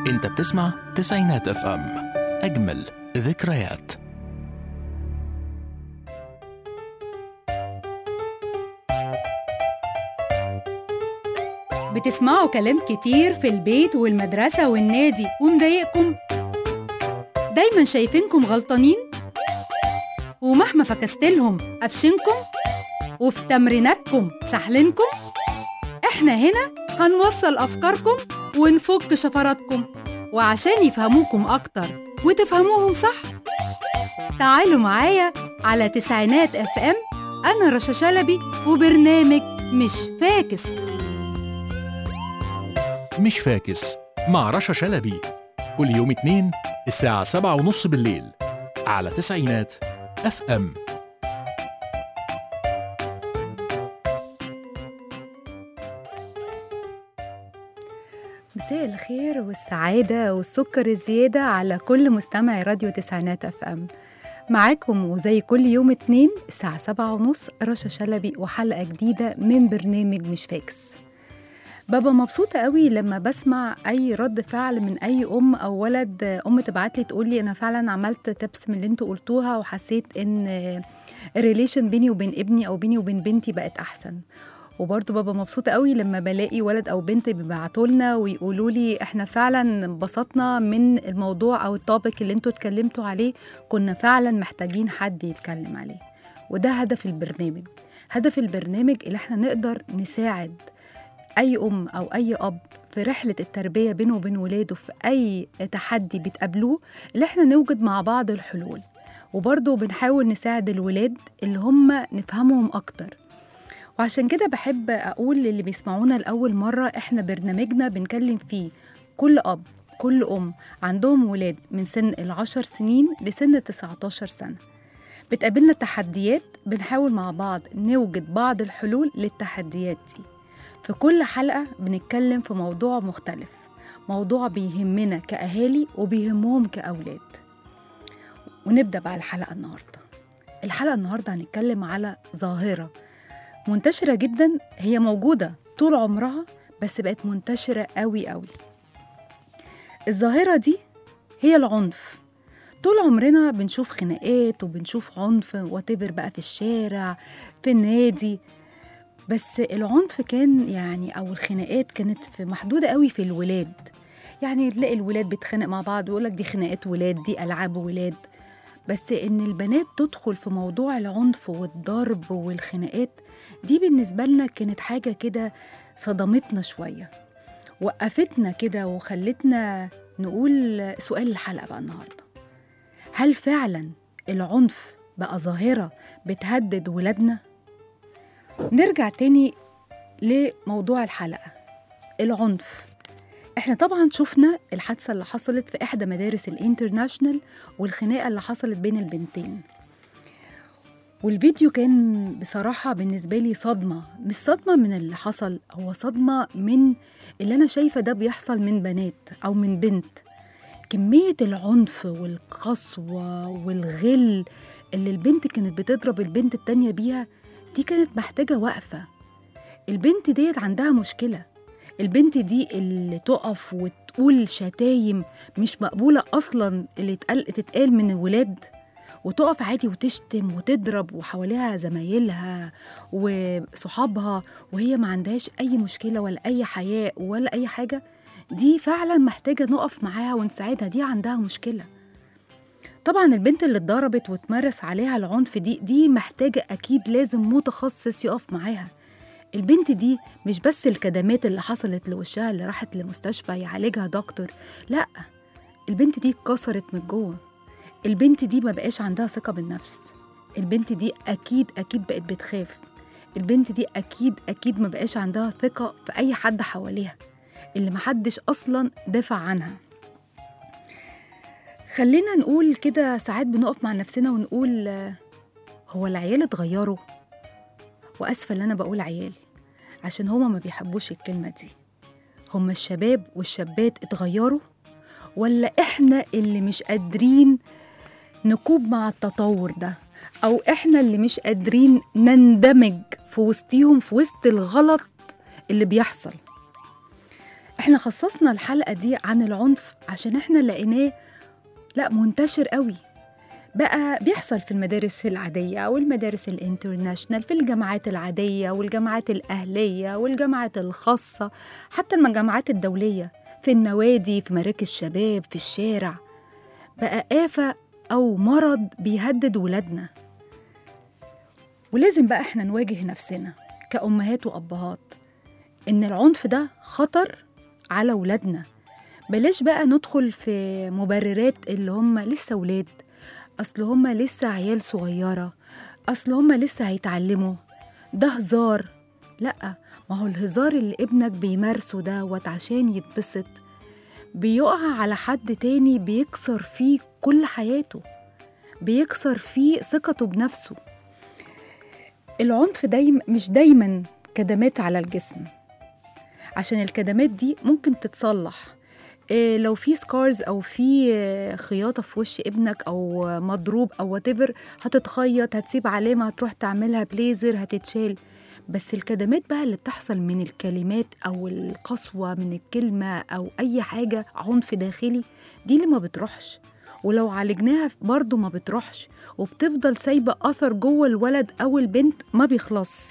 انت بتسمع تسعينات اف ام اجمل ذكريات بتسمعوا كلام كتير في البيت والمدرسة والنادي ومضايقكم دايما شايفينكم غلطانين ومهما فكستلهم قفشنكم وفي تمريناتكم سحلنكم احنا هنا هنوصل أفكاركم ونفك شفراتكم وعشان يفهموكم أكتر وتفهموهم صح تعالوا معايا على تسعينات اف ام أنا رشا شلبي وبرنامج مش فاكس مش فاكس مع رشا شلبي كل يوم اتنين الساعة سبعة ونص بالليل على تسعينات اف ام مساء الخير والسعادة والسكر الزيادة على كل مستمع راديو تسعينات اف ام معاكم وزي كل يوم اتنين الساعة سبعة ونص رشا شلبي وحلقة جديدة من برنامج مش فاكس ببقى مبسوطة قوي لما بسمع أي رد فعل من أي أم أو ولد أم تبعت لي تقول لي أنا فعلا عملت تبس من اللي انتوا قلتوها وحسيت إن الريليشن بيني وبين ابني أو بيني وبين بنتي بقت أحسن وبرضه ببقى مبسوطة قوي لما بلاقي ولد أو بنت بيبعتوا لنا ويقولوا لي إحنا فعلا انبسطنا من الموضوع أو التوبيك اللي انتوا اتكلمتوا عليه كنا فعلا محتاجين حد يتكلم عليه وده هدف البرنامج هدف البرنامج اللي احنا نقدر نساعد أي أم أو أي أب في رحلة التربية بينه وبين ولاده في أي تحدي بتقابلوه اللي احنا نوجد مع بعض الحلول وبرضه بنحاول نساعد الولاد اللي هم نفهمهم أكتر وعشان كده بحب أقول للي بيسمعونا لأول مرة إحنا برنامجنا بنكلم فيه كل أب كل أم عندهم ولاد من سن العشر سنين لسن 19 سنة بتقابلنا تحديات بنحاول مع بعض نوجد بعض الحلول للتحديات دي في كل حلقة بنتكلم في موضوع مختلف موضوع بيهمنا كأهالي وبيهمهم كأولاد ونبدأ بقى الحلقة النهاردة الحلقة النهاردة هنتكلم على ظاهرة منتشرة جدا هي موجودة طول عمرها بس بقت منتشرة قوي قوي الظاهرة دي هي العنف طول عمرنا بنشوف خناقات وبنشوف عنف واتيفر بقى في الشارع في النادي بس العنف كان يعني او الخناقات كانت في محدوده قوي في الولاد يعني تلاقي الولاد بيتخانق مع بعض ويقول لك دي خناقات ولاد دي العاب ولاد بس ان البنات تدخل في موضوع العنف والضرب والخناقات دي بالنسبه لنا كانت حاجه كده صدمتنا شويه وقفتنا كده وخلتنا نقول سؤال الحلقه بقى النهارده هل فعلا العنف بقى ظاهره بتهدد ولادنا نرجع تاني لموضوع الحلقة العنف احنا طبعا شفنا الحادثة اللي حصلت في إحدى مدارس الانترناشنال والخناقة اللي حصلت بين البنتين والفيديو كان بصراحة بالنسبة لي صدمة مش صدمة من اللي حصل هو صدمة من اللي أنا شايفة ده بيحصل من بنات أو من بنت كمية العنف والقسوة والغل اللي البنت كانت بتضرب البنت التانية بيها دي كانت محتاجة وقفة البنت ديت عندها مشكلة البنت دي اللي تقف وتقول شتايم مش مقبولة أصلا اللي تقال تتقال من الولاد وتقف عادي وتشتم وتضرب وحواليها زمايلها وصحابها وهي ما عندهاش أي مشكلة ولا أي حياء ولا أي حاجة دي فعلا محتاجة نقف معاها ونساعدها دي عندها مشكلة طبعا البنت اللي اتضربت وتمارس عليها العنف دي دي محتاجة أكيد لازم متخصص يقف معاها البنت دي مش بس الكدمات اللي حصلت لوشها اللي راحت لمستشفى يعالجها دكتور لا البنت دي اتكسرت من جوه البنت دي ما بقاش عندها ثقة بالنفس البنت دي أكيد أكيد بقت بتخاف البنت دي أكيد أكيد ما بقاش عندها ثقة في أي حد حواليها اللي محدش أصلا دافع عنها خلينا نقول كده ساعات بنقف مع نفسنا ونقول هو العيال اتغيروا وأسفة اللي أنا بقول عيال عشان هما ما بيحبوش الكلمة دي هما الشباب والشابات اتغيروا ولا إحنا اللي مش قادرين نكوب مع التطور ده أو إحنا اللي مش قادرين نندمج في وسطيهم في وسط الغلط اللي بيحصل احنا خصصنا الحلقة دي عن العنف عشان احنا لقيناه لا منتشر قوي بقى بيحصل في المدارس العادية أو المدارس الانترناشنال في الجامعات العادية والجامعات الأهلية والجامعات الخاصة حتى الجامعات الدولية في النوادي في مراكز شباب في الشارع بقى آفة أو مرض بيهدد ولادنا ولازم بقى احنا نواجه نفسنا كأمهات وأبهات إن العنف ده خطر على ولادنا بلاش بقى ندخل في مبررات اللي هم لسه ولاد أصل هم لسه عيال صغيرة أصل هم لسه هيتعلموا ده هزار لأ ما هو الهزار اللي ابنك بيمارسه دوت عشان يتبسط بيقع على حد تاني بيكسر فيه كل حياته بيكسر فيه ثقته بنفسه العنف دايما مش دايما كدمات على الجسم عشان الكدمات دي ممكن تتصلح إيه لو في سكارز او في آه، خياطه في وش ابنك او آه، مضروب او واتيفر هتتخيط هتسيب علامه هتروح تعملها بليزر هتتشال بس الكدمات بقى اللي بتحصل من الكلمات او القسوه من الكلمه او اي حاجه عنف داخلي دي اللي ما بتروحش ولو عالجناها برضه ما بتروحش وبتفضل سايبه اثر جوه الولد او البنت ما بيخلص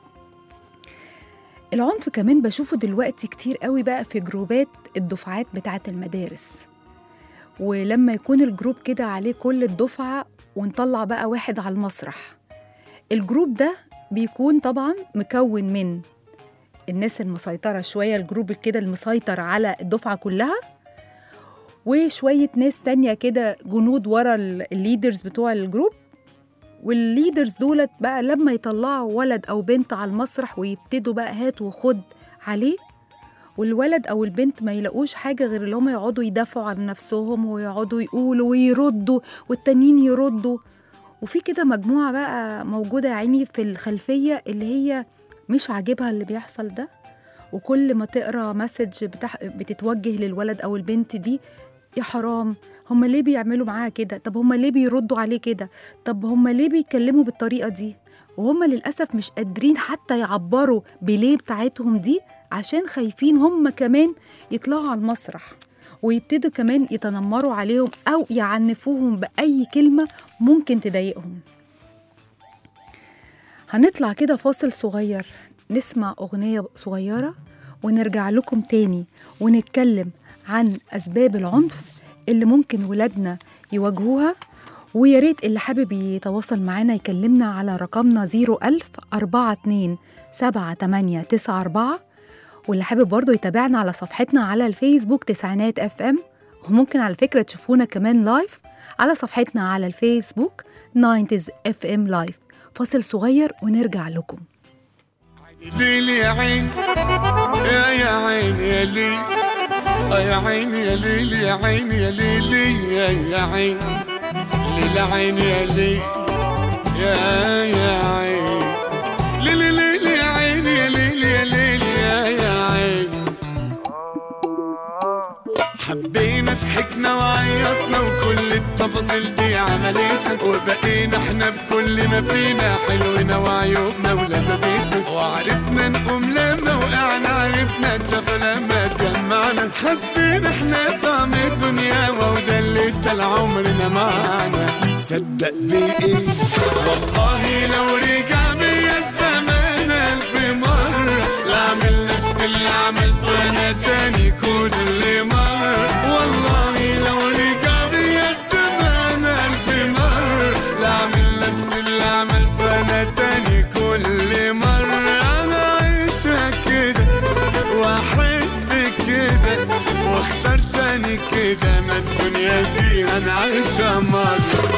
العنف كمان بشوفه دلوقتي كتير قوي بقى في جروبات الدفعات بتاعة المدارس ولما يكون الجروب كده عليه كل الدفعة ونطلع بقى واحد على المسرح الجروب ده بيكون طبعا مكون من الناس المسيطرة شوية الجروب كده المسيطر على الدفعة كلها وشوية ناس تانية كده جنود ورا ال- الليدرز بتوع الجروب والليدرز دولت بقى لما يطلعوا ولد أو بنت على المسرح ويبتدوا بقى هات وخد عليه والولد أو البنت ما يلاقوش حاجة غير اللي هم يقعدوا يدافعوا عن نفسهم ويقعدوا يقولوا ويردوا والتانيين يردوا وفي كده مجموعة بقى موجودة يا عيني في الخلفية اللي هي مش عاجبها اللي بيحصل ده وكل ما تقرا مسج بتح... بتتوجه للولد او البنت دي يا حرام هما ليه بيعملوا معاها كده طب هما ليه بيردوا عليه كده طب هما ليه بيتكلموا بالطريقه دي وهما للاسف مش قادرين حتى يعبروا بليه بتاعتهم دي عشان خايفين هما كمان يطلعوا على المسرح ويبتدوا كمان يتنمروا عليهم او يعنفوهم باي كلمه ممكن تضايقهم هنطلع كده فاصل صغير نسمع أغنية صغيرة ونرجع لكم تاني ونتكلم عن أسباب العنف اللي ممكن ولادنا يواجهوها ويا ريت اللي حابب يتواصل معانا يكلمنا على رقمنا 01000 42 7894 واللي حابب برضه يتابعنا على صفحتنا على الفيسبوك تسعينات اف ام وممكن على فكرة تشوفونا كمان لايف على صفحتنا على الفيسبوك 90s اف ام لايف فاصل صغير ونرجع لكم ليل يا عين يا يا عين يا ليل آه يا عين يا ليل يا عين يا ليل يا يا عين ليل عين يا ليل يا يا عين ليل ليل يا عين يا ليل يا ليل يا يا عين حبينا ضحكنا وعيطنا وكل التفاصيل دي عملتنا وبقينا احنا بكل ما فينا حلونا وعيوبنا ولذاذتنا وعرفنا نقوم لما وقعنا عرفنا نتلافى لما اتجمعنا حسينا احنا بطعم الدنيا وده اللي ادى عمرنا معانا صدق بايه والله لو رجع بيا الزمان الف مرة لا اعمل نفس اللي عملته انا تاني كل مرة والله لو رجع بيا الزمان الف مرة لا اعمل نفس اللي عملته انا تاني كل مرة انا عايشة كده واحب كده واختار تاني كده ما الدنيا دي انا عايشة مرة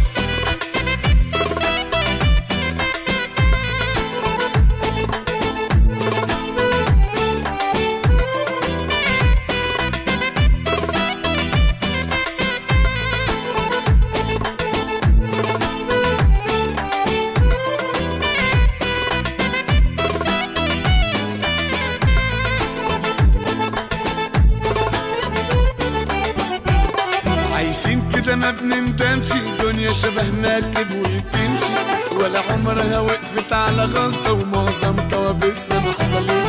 عايشين كده ما بنندمش دنيا شبه مركب وتمشي ولا عمرها وقفت على غلطة ومعظم كوابيسنا ما حصلتش دي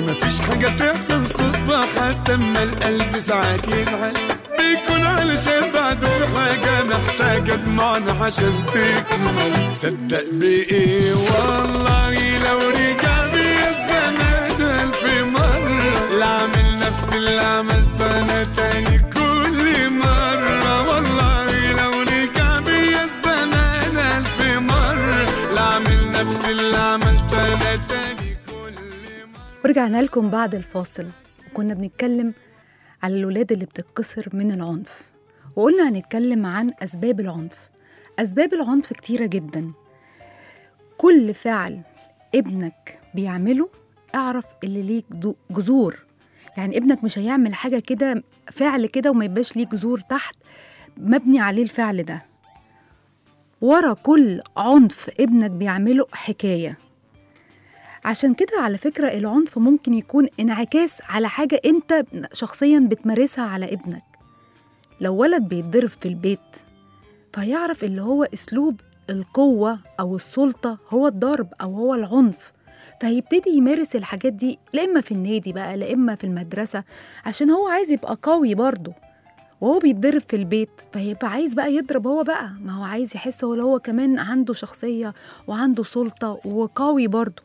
مفيش حاجة تحصل صدفة حتى اما القلب ساعات يزعل بيكون علشان بعده في حاجة محتاجة دموعنا عشان تكمل صدق بإيه والله لو رجع بيا الزمان ألف مرة لا أعمل نفس اللي عملته أنا تاني كل مرة والله لو رجع بيا الزمان ألف مرة لا أعمل نفس اللي عملته أنا تاني كل مرة ورجعنا لكم بعد الفاصل وكنا بنتكلم على الولاد اللي بتتكسر من العنف وقلنا هنتكلم عن أسباب العنف أسباب العنف كتيرة جدا كل فعل ابنك بيعمله اعرف اللي ليك دو- جذور يعني ابنك مش هيعمل حاجة كده فعل كده وما يبقاش ليه جذور تحت مبني عليه الفعل ده ورا كل عنف ابنك بيعمله حكايه عشان كده على فكرة العنف ممكن يكون انعكاس على حاجة انت شخصيا بتمارسها على ابنك لو ولد بيتضرب في البيت فهيعرف اللي هو اسلوب القوة او السلطة هو الضرب او هو العنف فهيبتدي يمارس الحاجات دي لا اما في النادي بقى لا اما في المدرسة عشان هو عايز يبقى قوي برضه وهو بيتضرب في البيت فهيبقى عايز بقى يضرب هو بقى ما هو عايز يحس هو هو كمان عنده شخصية وعنده سلطة وقوي برضه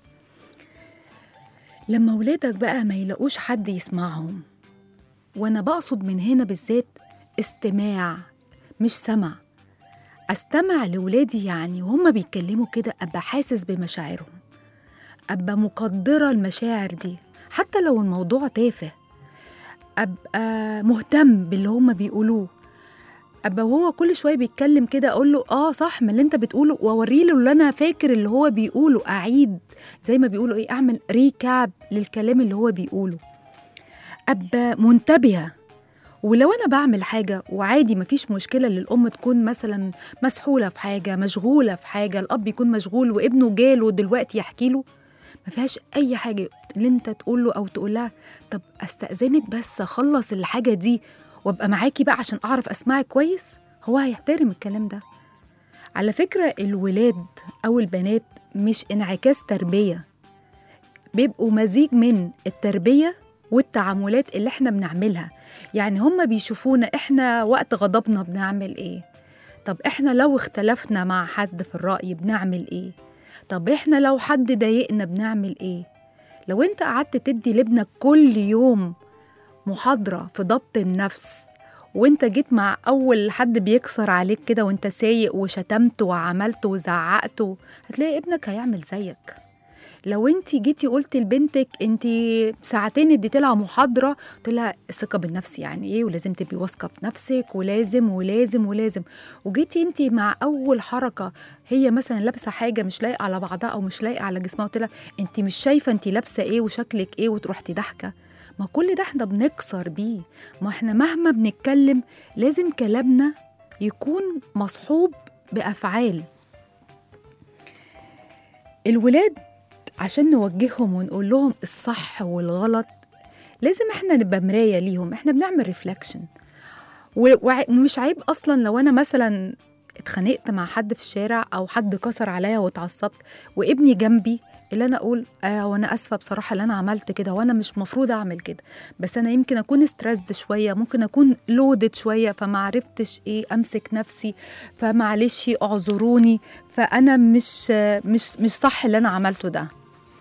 لما ولادك بقى ما يلاقوش حد يسمعهم وانا بقصد من هنا بالذات استماع مش سمع استمع لولادي يعني وهم بيتكلموا كده ابقى حاسس بمشاعرهم ابقى مقدره المشاعر دي حتى لو الموضوع تافه ابقى مهتم باللي هم بيقولوه ابقى وهو كل شويه بيتكلم كده اقول له اه صح ما اللي انت بتقوله واوري له اللي انا فاكر اللي هو بيقوله اعيد زي ما بيقولوا ايه اعمل ريكاب للكلام اللي هو بيقوله ابقى منتبهه ولو انا بعمل حاجه وعادي مفيش مشكله للام تكون مثلا مسحوله في حاجه مشغوله في حاجه الاب يكون مشغول وابنه جاله دلوقتي يحكي له ما فيهاش اي حاجه اللي انت تقول له او تقول لها طب استاذنك بس اخلص الحاجه دي وابقى معاكي بقى عشان اعرف اسمعك كويس هو هيحترم الكلام ده على فكره الولاد او البنات مش انعكاس تربيه بيبقوا مزيج من التربيه والتعاملات اللي احنا بنعملها يعني هم بيشوفونا احنا وقت غضبنا بنعمل ايه طب احنا لو اختلفنا مع حد في الرأي بنعمل ايه طب احنا لو حد ضايقنا بنعمل ايه لو انت قعدت تدي لابنك كل يوم محاضرة في ضبط النفس وانت جيت مع اول حد بيكسر عليك كده وانت سايق وشتمته وعملته وزعقته هتلاقي ابنك هيعمل زيك لو انت جيتي قلت لبنتك انت ساعتين اديت لها محاضره قلت لها الثقه بالنفس يعني ايه ولازم تبقي واثقه بنفسك ولازم ولازم ولازم وجيتي انت مع اول حركه هي مثلا لابسه حاجه مش لايقه على بعضها او مش لايقه على جسمها قلت لها انت مش شايفه انت لابسه ايه وشكلك ايه وتروح ضحكه ما كل ده احنا بنكسر بيه ما احنا مهما بنتكلم لازم كلامنا يكون مصحوب بافعال الولاد عشان نوجههم ونقول لهم الصح والغلط لازم احنا نبقى مرايه ليهم احنا بنعمل ريفلكشن ومش عيب اصلا لو انا مثلا اتخانقت مع حد في الشارع او حد كسر عليا واتعصبت وابني جنبي اللي انا اقول اه وانا اسفه بصراحه اللي انا عملت كده وانا مش مفروض اعمل كده بس انا يمكن اكون ستريسد شويه ممكن اكون لودد شويه فما عرفتش ايه امسك نفسي فمعلش اعذروني فانا مش مش مش صح اللي انا عملته ده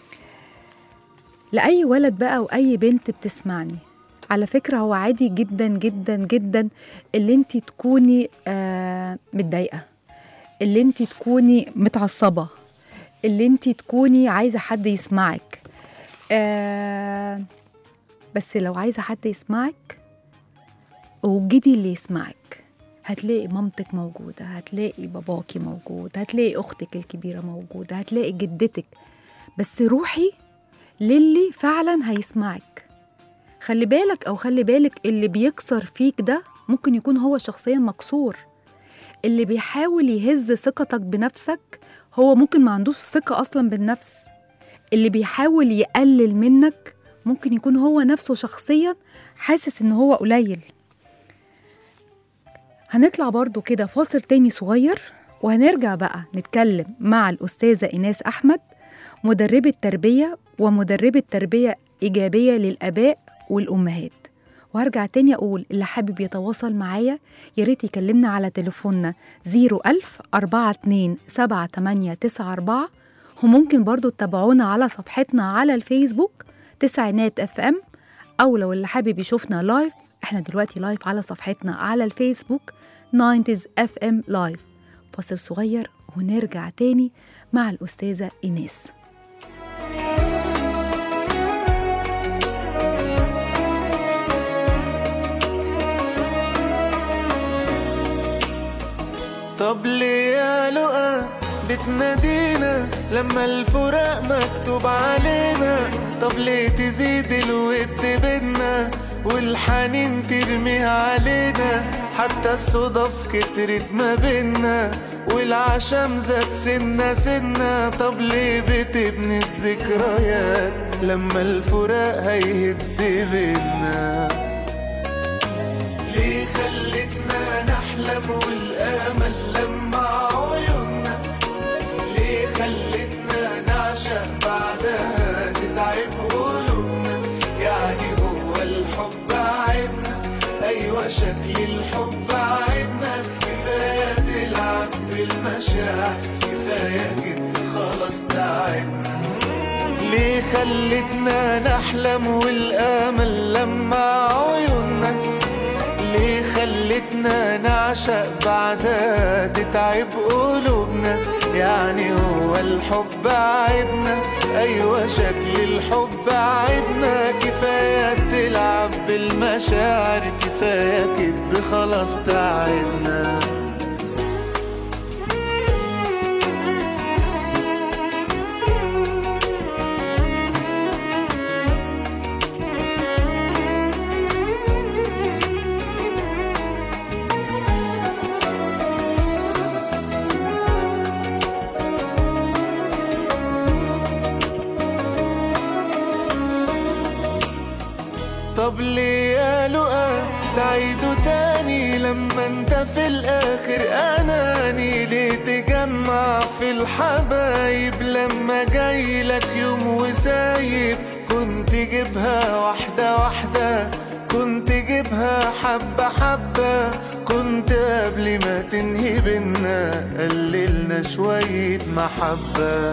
لأي ولد بقى وأي بنت بتسمعني على فكرة هو عادي جدا جدا جدا اللي انت تكوني آه متضايقة اللي انت تكوني متعصبة اللي انت تكوني عايزة حد يسمعك آه بس لو عايزة حد يسمعك وجدي اللي يسمعك هتلاقي مامتك موجودة هتلاقي باباكي موجود هتلاقي أختك الكبيرة موجودة هتلاقي جدتك بس روحي للي فعلا هيسمعك خلي بالك او خلي بالك اللي بيكسر فيك ده ممكن يكون هو شخصيا مكسور اللي بيحاول يهز ثقتك بنفسك هو ممكن ما عندوش ثقة أصلا بالنفس اللي بيحاول يقلل منك ممكن يكون هو نفسه شخصيا حاسس إن هو قليل هنطلع برضو كده فاصل تاني صغير وهنرجع بقى نتكلم مع الأستاذة إيناس أحمد مدربة تربية ومدربة تربية إيجابية للآباء والأمهات وهرجع تاني أقول اللي حابب يتواصل معايا يا ريت يكلمنا على تليفوننا 01000 42 7894 وممكن برضو تتابعونا على صفحتنا على الفيسبوك تسعينات اف ام أو لو اللي حابب يشوفنا لايف احنا دلوقتي لايف على صفحتنا على الفيسبوك 90s اف ام لايف فاصل صغير ونرجع تاني مع الأستاذة إيناس طب ليه يا لقا بتنادينا لما الفراق مكتوب علينا طب ليه تزيد الود بينا والحنين ترميها علينا حتى الصدف كترت ما بينا والعشم زاد سنة سنة طب ليه بتبني الذكريات لما الفراق هيهد بينا ليه خلتنا نحلم والامل لما عيوننا ليه خلتنا نعشق بعدها تتعب قلوبنا يعني هو الحب عيبنا ايوه شكل الحب عيبنا كفايه تلعب بالمشاعر كفايه كده خلاص تعبنا ليه خلتنا نحلم والامل لما عيوننا ليه خلتنا نعشق بعدها تتعب قلوبنا يعني هو الحب عيبنا ايوه شكل الحب عيبنا كفايه تلعب بالمشاعر كفايه كدب خلاص تعبنا طب ليه يا لقا تعيدوا تاني لما انت في الاخر اناني ليه تجمع في الحبايب لما جاي لك يوم وسايب كنت جيبها واحدة واحدة كنت جيبها حبة حبة كنت قبل ما تنهي بينا قللنا شوية محبة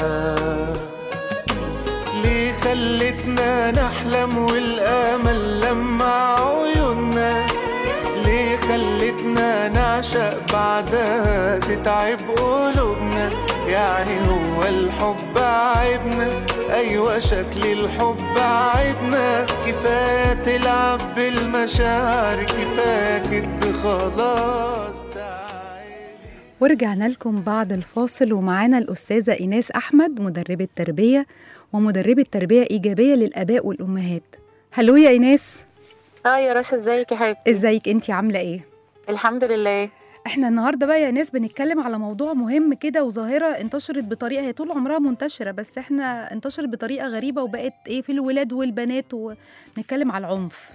ليه خلتنا نحلم والامل لما عيوننا ليه خلتنا نعشق بعدها تتعب قلوبنا يعني هو الحب عيبنا ايوه شكل الحب عيبنا كفايه تلعب بالمشاعر كفايه كده خلاص تعب ورجعنا لكم بعد الفاصل ومعانا الأستاذة إيناس أحمد مدربة تربية ومدربة تربية إيجابية للآباء والأمهات هلو يا إيناس اه يا رشا ازيك يا حبيبتي إزيك أنتي عاملة إيه؟ الحمد لله احنا النهارده بقى يا ناس بنتكلم على موضوع مهم كده وظاهره انتشرت بطريقه هي طول عمرها منتشره بس احنا انتشرت بطريقه غريبه وبقت ايه في الولاد والبنات ونتكلم على العنف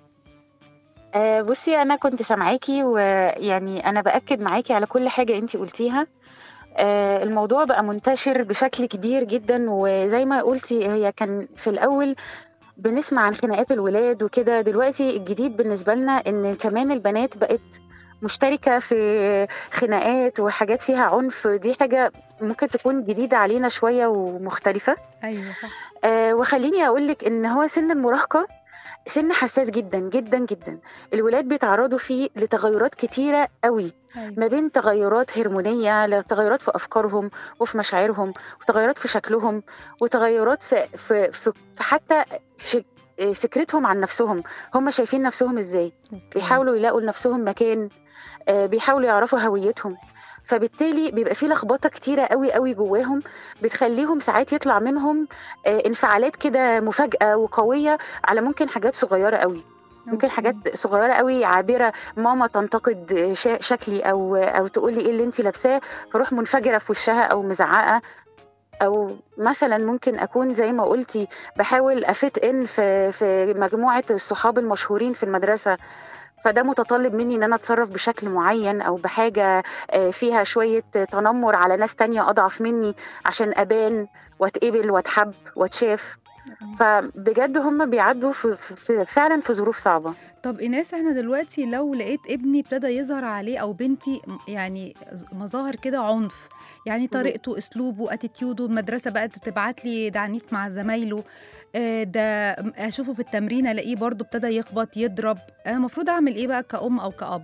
آه بصي انا كنت سامعاكي ويعني انا باكد معاكي على كل حاجه انتي قلتيها آه الموضوع بقى منتشر بشكل كبير جدا وزي ما قلتي هي كان في الاول بنسمع عن خناقات الولاد وكده دلوقتي الجديد بالنسبه لنا ان كمان البنات بقت مشتركه في خناقات وحاجات فيها عنف دي حاجه ممكن تكون جديده علينا شويه ومختلفه ايوه صح آه وخليني اقول لك ان هو سن المراهقه سن حساس جدا جدا جدا الولاد بيتعرضوا فيه لتغيرات كتيره قوي ايوه ما بين تغيرات هرمونيه لتغيرات في افكارهم وفي مشاعرهم وتغيرات في شكلهم وتغيرات في في في, في حتى في فكرتهم عن نفسهم هم شايفين نفسهم ازاي أوكي. بيحاولوا يلاقوا لنفسهم مكان آه، بيحاولوا يعرفوا هويتهم فبالتالي بيبقى في لخبطه كتيره قوي قوي جواهم بتخليهم ساعات يطلع منهم آه، انفعالات كده مفاجاه وقويه على ممكن حاجات صغيره قوي ممكن أوكي. حاجات صغيره قوي عابره ماما تنتقد شا- شكلي او او تقول لي ايه اللي انت لابساه فاروح منفجره في وشها او مزعقه او مثلا ممكن اكون زي ما قلتي بحاول افت ان في في مجموعه الصحاب المشهورين في المدرسه فده متطلب مني ان انا اتصرف بشكل معين او بحاجه آه، فيها شويه تنمر على ناس تانية اضعف مني عشان ابان واتقبل واتحب واتشاف فبجد هم بيعدوا في في في فعلا في ظروف صعبه طب ايناس احنا دلوقتي لو لقيت ابني ابتدى يظهر عليه او بنتي م- يعني ز- مظاهر كده عنف يعني طريقته اسلوبه اتيتيوده المدرسه بقت تبعت لي ده عنيف مع زمايله آه، ده م- اشوفه في التمرين الاقيه برضه ابتدى يخبط يضرب انا المفروض اعمل ايه بقى كأم او كأب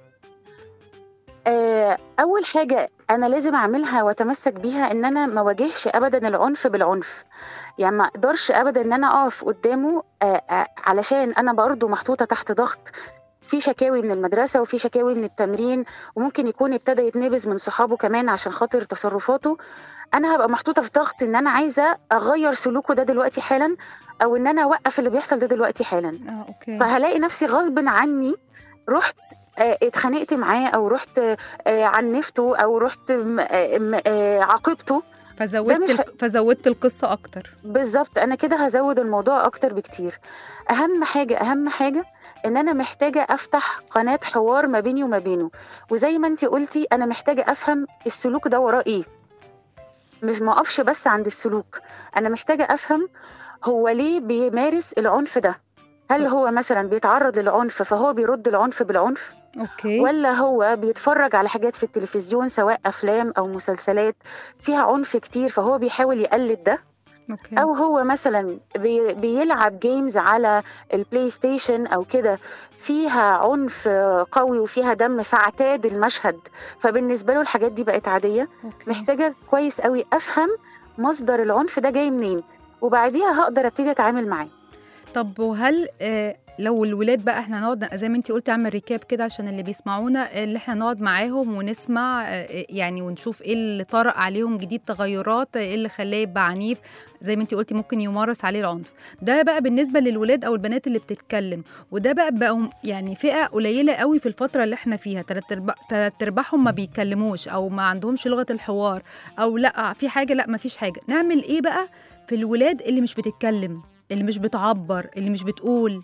آه، اول حاجه انا لازم اعملها واتمسك بيها ان انا ما واجهش ابدا العنف بالعنف يعني ما اقدرش ابدا ان انا اقف قدامه آه، آه، علشان انا برضه محطوطه تحت ضغط في شكاوي من المدرسه وفي شكاوي من التمرين وممكن يكون ابتدى يتنبذ من صحابه كمان عشان خاطر تصرفاته انا هبقى محطوطه في ضغط ان انا عايزه اغير سلوكه ده دلوقتي حالا او ان انا اوقف اللي بيحصل ده دلوقتي حالا اه اوكي فهلاقي نفسي غصب عني رحت آه، اتخانقت معاه او رحت آه، عنفته او رحت م- آه، م- آه، عاقبته فزودت مش ه- الق- فزودت القصه اكتر بالظبط انا كده هزود الموضوع اكتر بكتير اهم حاجه اهم حاجه ان انا محتاجه افتح قناه حوار ما بيني وما بينه وزي ما انت قلتي انا محتاجه افهم السلوك ده وراه ايه مش ما اقفش بس عند السلوك انا محتاجه افهم هو ليه بيمارس العنف ده هل هو مثلا بيتعرض للعنف فهو بيرد العنف بالعنف اوكي ولا هو بيتفرج على حاجات في التلفزيون سواء افلام او مسلسلات فيها عنف كتير فهو بيحاول يقلد ده اوكي او هو مثلا بي بيلعب جيمز على البلاي ستيشن او كده فيها عنف قوي وفيها دم فاعتاد المشهد فبالنسبه له الحاجات دي بقت عاديه اوكي محتاجه كويس قوي افهم مصدر العنف ده جاي منين وبعديها هقدر ابتدي اتعامل معاه طب وهل آه، لو الولاد بقى احنا نقعد زي ما انتي قلتي اعمل ريكاب كده عشان اللي بيسمعونا اللي احنا نقعد معاهم ونسمع آه، يعني ونشوف ايه اللي طرأ عليهم جديد تغيرات ايه اللي خلاه يبقى عنيف زي ما انتي قلتي ممكن يمارس عليه العنف ده بقى بالنسبه للولاد او البنات اللي بتتكلم وده بقى بقوا يعني فئه قليله قوي في الفتره اللي احنا فيها تلات أرباع- تلات ارباعهم ما بيتكلموش او ما عندهمش لغه الحوار او لا في حاجه لا ما فيش حاجه نعمل ايه بقى في الولاد اللي مش بتتكلم اللي مش بتعبر اللي مش بتقول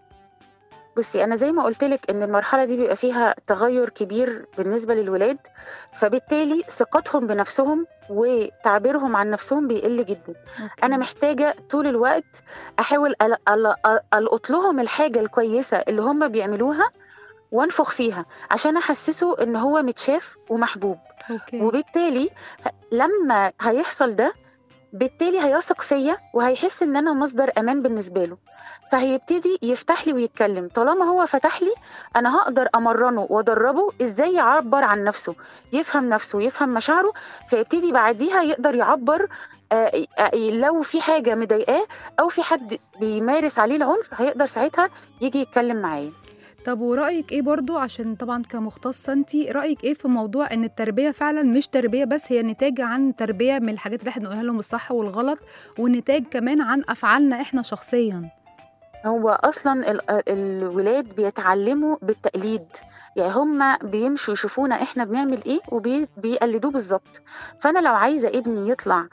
بصي انا زي ما قلت لك ان المرحله دي بيبقى فيها تغير كبير بالنسبه للولاد فبالتالي ثقتهم بنفسهم وتعبيرهم عن نفسهم بيقل جدا انا محتاجه طول الوقت احاول أل- أل- أل- القط لهم الحاجه الكويسه اللي هم بيعملوها وانفخ فيها عشان احسسه ان هو متشاف ومحبوب اوكي وبالتالي ه- لما هيحصل ده بالتالي هيثق فيا وهيحس ان انا مصدر امان بالنسبه له فهيبتدي يفتح لي ويتكلم طالما هو فتح لي انا هقدر امرنه وادربه ازاي يعبر عن نفسه يفهم نفسه يفهم مشاعره فيبتدي بعديها يقدر يعبر آه، آه، لو في حاجه مضايقاه او في حد بيمارس عليه العنف هيقدر ساعتها يجي يتكلم معايا طب ورأيك ايه برضو عشان طبعا كمختصة انتي رأيك ايه في موضوع ان التربية فعلا مش تربية بس هي نتاج عن تربية من الحاجات اللي احنا بنقولها لهم الصح والغلط ونتاج كمان عن افعالنا احنا شخصيا هو اصلا ال- الولاد بيتعلموا بالتقليد يعني هم بيمشوا يشوفونا احنا بنعمل ايه وبيقلدوه بالظبط فانا لو عايزه ابني يطلع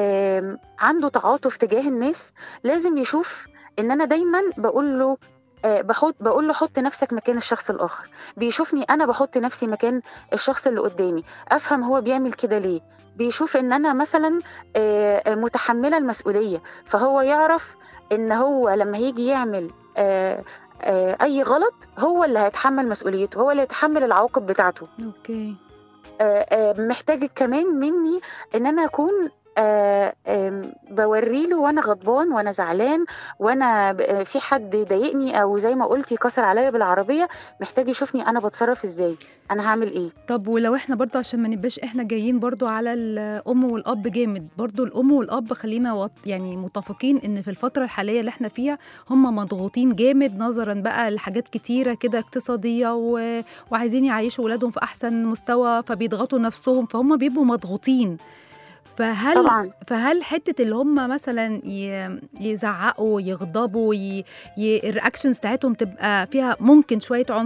آم، عنده تعاطف تجاه الناس لازم يشوف ان انا دايما بقول له آه، بحط بقول له حط نفسك مكان الشخص الاخر بيشوفني انا بحط نفسي مكان الشخص اللي قدامي افهم هو بيعمل كده ليه بيشوف ان انا مثلا آه، آه، متحمله المسؤوليه فهو يعرف ان هو لما هيجي يعمل آه، آه، اي غلط هو اللي هيتحمل مسؤوليته هو اللي هيتحمل العواقب بتاعته اوكي آه، آه، محتاج كمان مني ان انا اكون آه، آم، بوريله وانا غضبان وانا زعلان وانا ب- آه، في حد ضايقني او زي ما قلتي كسر عليا بالعربيه محتاج يشوفني انا بتصرف ازاي انا هعمل ايه طب ولو احنا برضو عشان ما نبقاش احنا جايين برضو على الام والاب جامد برضو الام والاب خلينا وط يعني متفقين ان في الفتره الحاليه اللي احنا فيها هم مضغوطين جامد نظرا بقى لحاجات كتيره كده اقتصاديه و... وعايزين يعيشوا ولادهم في احسن مستوى فبيضغطوا نفسهم فهم بيبقوا مضغوطين فهل طبعا فهل حته اللي هم مثلا ي- يزعقوا يغضبوا ي... ي... الرياكشنز بتاعتهم تبقى فيها ممكن شويه عنف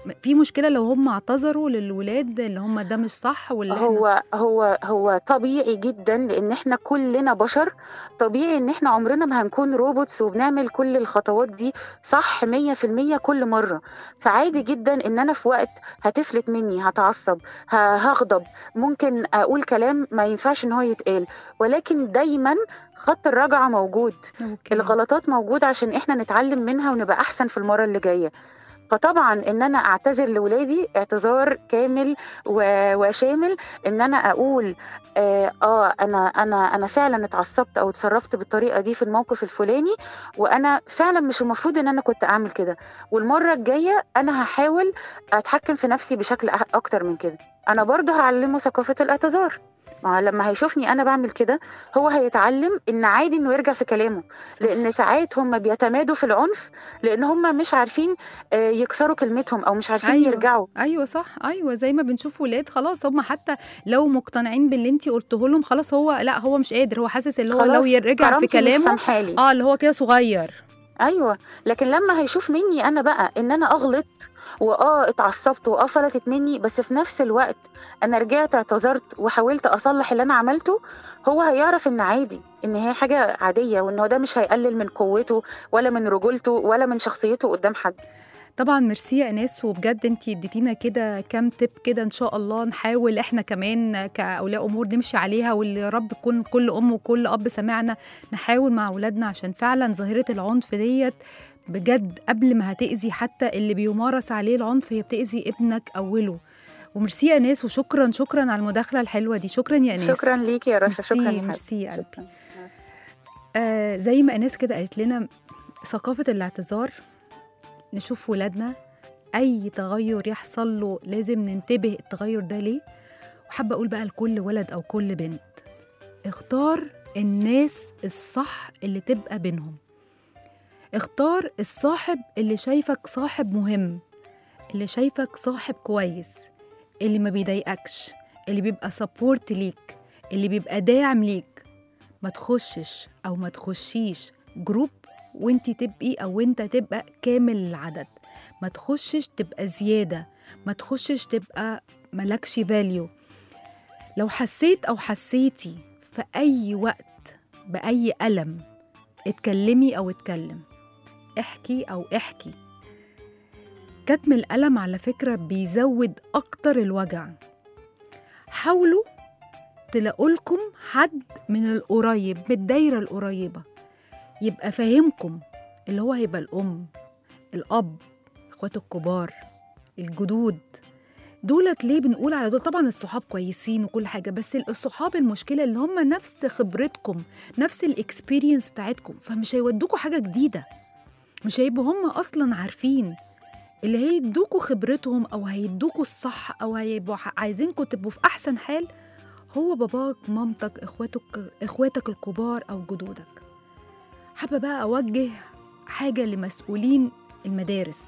في مشكله لو هم اعتذروا للولاد اللي هم ده مش صح ولا هو هو هو طبيعي جدا لان احنا كلنا بشر طبيعي ان احنا عمرنا ما هنكون روبوتس وبنعمل كل الخطوات دي صح 100% كل مره فعادي جدا ان انا في وقت هتفلت مني هتعصب ه- هغضب ممكن اقول كلام ما ينفعش ان هو يتقال ولكن دايما خط الرجعه موجود أوكي. الغلطات موجودة عشان احنا نتعلم منها ونبقى احسن في المرة اللي جاية فطبعا ان انا اعتذر لولادي اعتذار كامل و- وشامل ان انا اقول اه, آه انا انا انا فعلا اتعصبت او اتصرفت بالطريقه دي في الموقف الفلاني وانا فعلا مش المفروض ان انا كنت اعمل كده والمره الجايه انا هحاول اتحكم في نفسي بشكل أح- اكتر من كده انا برضه هعلمه ثقافه الاعتذار ما هو لما هيشوفني انا بعمل كده هو هيتعلم ان عادي انه يرجع في كلامه صح. لان ساعات هم بيتمادوا في العنف لان هم مش عارفين آه، يكسروا كلمتهم او مش عارفين أيوة. يرجعوا ايوه صح ايوه زي ما بنشوف ولاد خلاص هم حتى لو مقتنعين باللي انت قلته لهم خلاص هو لا هو مش قادر هو حاسس اللي هو لو خلاص يرجع في كرامتي مش كلامه سامحالي اه اللي هو كده صغير ايوه لكن لما هيشوف مني انا بقى ان انا اغلط واه اتعصبت واه فلتت مني بس في نفس الوقت انا رجعت اعتذرت وحاولت اصلح اللي انا عملته هو هيعرف ان عادي ان هي حاجه عاديه وان هو ده مش هيقلل من قوته ولا من رجولته ولا من شخصيته قدام حد طبعا ميرسي يا اناس وبجد انت اديتينا كده كام تip كده ان شاء الله نحاول احنا كمان كاولياء امور نمشي عليها واللي يا رب يكون كل ام وكل اب سمعنا نحاول مع اولادنا عشان فعلا ظاهره العنف ديت بجد قبل ما هتاذي حتى اللي بيمارس عليه العنف هي بتاذي ابنك اوله وميرسي يا اناس وشكرا شكرا على المداخله الحلوه دي شكرا يا اناس شكرا ليكي يا رشا شكرا ميرسي يا ميرسي يا حبيبي قلبي شكرا آه زي ما اناس كده قالت لنا ثقافة الاعتذار نشوف ولادنا أي تغير يحصل له لازم ننتبه التغير ده ليه وحابة أقول بقى لكل ولد أو كل بنت اختار الناس الصح اللي تبقى بينهم اختار الصاحب اللي شايفك صاحب مهم اللي شايفك صاحب كويس اللي ما بيضايقكش اللي بيبقى سبورت ليك اللي بيبقى داعم ليك ما تخشش او ما تخشيش جروب وانت تبقي او انت تبقى كامل العدد ما تخشش تبقى زياده ما تخشش تبقى ملكش فاليو لو حسيت او حسيتي في اي وقت باي الم اتكلمي او اتكلم احكي او احكي كتم الالم على فكره بيزود اكتر الوجع حاولوا تلاقوا لكم حد من القريب من الدايره القريبه يبقى فاهمكم اللي هو هيبقى الام الاب اخواته الكبار الجدود دولت ليه بنقول على دول طبعا الصحاب كويسين وكل حاجه بس الصحاب المشكله اللي هم نفس خبرتكم نفس الاكسبيرينس بتاعتكم فمش هيودوكوا حاجه جديده مش هيبقوا هم اصلا عارفين اللي هيدوكوا خبرتهم او هيدوكوا الصح او هيبقوا ح- عايزينكوا تبقوا في احسن حال هو باباك مامتك اخواتك اخواتك الكبار او جدودك حابه بقى اوجه حاجه لمسؤولين المدارس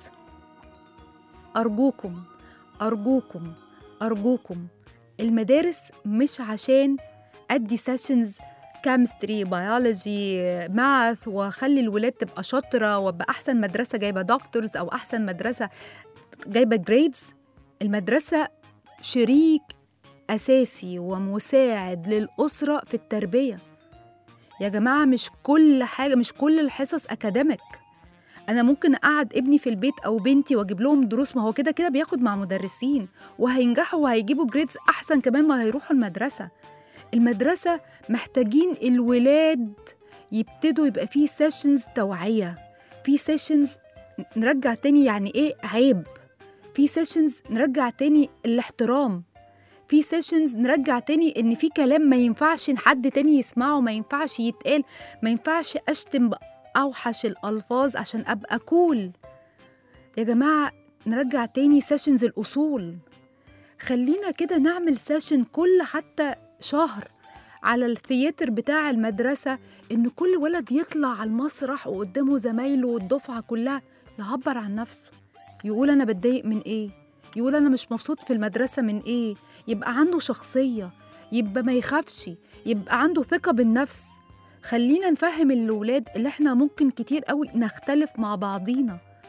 ارجوكم ارجوكم ارجوكم المدارس مش عشان ادي سيشنز كيمستري بيولوجي ماث واخلي الولاد تبقى شاطره وابقى احسن مدرسه جايبه دكتورز او احسن مدرسه جايبه جريدز المدرسه شريك اساسي ومساعد للاسره في التربيه يا جماعه مش كل حاجه مش كل الحصص اكاديميك انا ممكن اقعد ابني في البيت او بنتي واجيب لهم دروس ما هو كده كده بياخد مع مدرسين وهينجحوا وهيجيبوا جريدز احسن كمان ما هيروحوا المدرسه المدرسه محتاجين الولاد يبتدوا يبقى فيه سيشنز توعيه في سيشنز نرجع تاني يعني ايه عيب في سيشنز نرجع تاني الاحترام في سيشنز نرجع تاني ان في كلام ما ينفعش حد تاني يسمعه ما ينفعش يتقال ما ينفعش اشتم باوحش الالفاظ عشان ابقى كول يا جماعه نرجع تاني سيشنز الاصول خلينا كده نعمل سيشن كل حتى شهر على الثياتر بتاع المدرسة إن كل ولد يطلع على المسرح وقدامه زمايله والدفعة كلها يعبر عن نفسه يقول أنا بتضايق من إيه يقول أنا مش مبسوط في المدرسة من إيه يبقى عنده شخصية يبقى ما يخافش يبقى عنده ثقة بالنفس خلينا نفهم الولاد اللي احنا ممكن كتير قوي نختلف مع بعضينا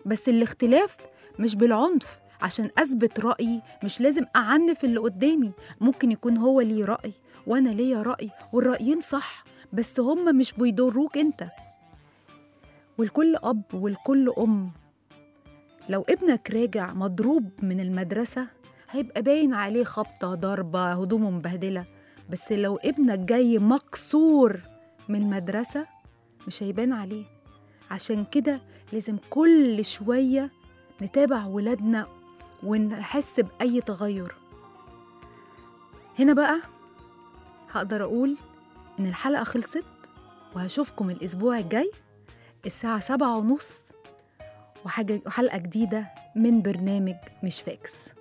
بس الاختلاف مش بالعنف عشان أثبت رأيي مش لازم أعنف اللي قدامي ممكن يكون هو ليه رأي وأنا ليا رأي والرأيين صح بس هما مش بيضروك أنت والكل أب والكل أم لو ابنك راجع مضروب من المدرسة هيبقى باين عليه خبطة ضربة هدومه مبهدلة بس لو ابنك جاي مكسور من المدرسة مش هيبان عليه عشان كده لازم كل شوية نتابع ولادنا ونحس بأي تغير هنا بقى هقدر أقول إن الحلقة خلصت وهشوفكم الأسبوع الجاي الساعة سبعة ونص وحاجة وحلقة جديدة من برنامج مش فاكس